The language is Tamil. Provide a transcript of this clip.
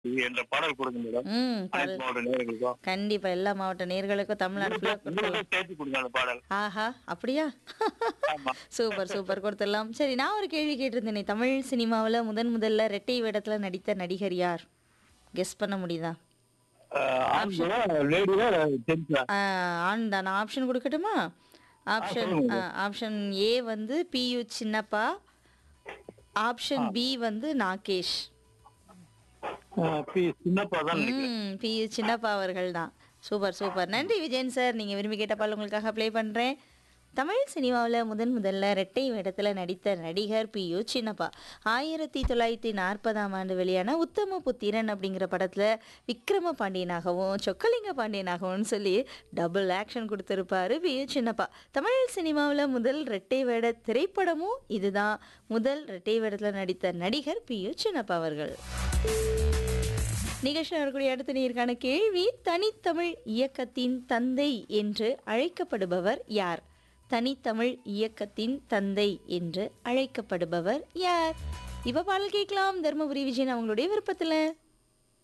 என்ற பாடல் கொடுங்க மேடம் ம் அனைத்து பாடல் மாவட்ட நேயர்களுக்கும் கண்டிப்பா எல்லா மாவட்ட நேர்களுக்கும் தமிழ்நாடு ஃபுல்லா கொடுத்துடலாம் உங்களுக்கு சேர்த்து கொடுங்க அந்த பாடல் ஆஹா அப்படியா ஆமா சூப்பர் சூப்பர் கொடுத்துடலாம் சரி நான் ஒரு கேள்வி கேட்டிருந்தேனே தமிழ் சினிமாவில் முதன் முதல்ல ரெட்டை வேடத்துல நடித்த நடிகர் யார் கெஸ் பண்ண முடியுதா ஆண்களா லேடியா ஜென்ஸா ஆஹ், ஆண் தான் நான் ஆப்ஷன் கொடுக்கட்டுமா ஆப்ஷன் ஆப்ஷன் ஏ வந்து பியு சின்னப்பா ஆப்ஷன் பி வந்து நாகேஷ் பி சின்னப்பா தான் நினைக்கிறேன். ம் பியு சின்னப்பா அவர்கள் தான் சூப்பர் சூப்பர் நன்றி விஜயன் சார் நீங்கள் விரும்பி கேட்ட பால் உங்களுக்காக ப்ளே பண்ணுறேன் தமிழ் சினிமாவில் முதன் முதல்ல ரெட்டை வேடத்தில் நடித்த நடிகர் பி யு சின்னப்பா ஆயிரத்தி தொள்ளாயிரத்தி நாற்பதாம் ஆண்டு வெளியான உத்தம புத்திரன் அப்படிங்கிற படத்தில் விக்ரம பாண்டியனாகவும் சொக்கலிங்க பாண்டியனாகவும் சொல்லி டபுள் ஆக்ஷன் கொடுத்துருப்பாரு பி யு சின்னப்பா தமிழ் சினிமாவில் முதல் ரெட்டை வேட திரைப்படமும் இதுதான் முதல் ரெட்டை வேடத்தில் நடித்த நடிகர் பி யு சின்னப்பா அவர்கள் நிகழ்ச்சியில் வரக்கூடிய அடுத்த நீருக்கான கேள்வி தனித்தமிழ் இயக்கத்தின் தந்தை என்று அழைக்கப்படுபவர் யார் தனித்தமிழ் இயக்கத்தின் தந்தை என்று அழைக்கப்படுபவர் யார் இப்ப பாடல் கேட்கலாம் தர்மபுரி விஜயன் அவங்களுடைய விருப்பத்துல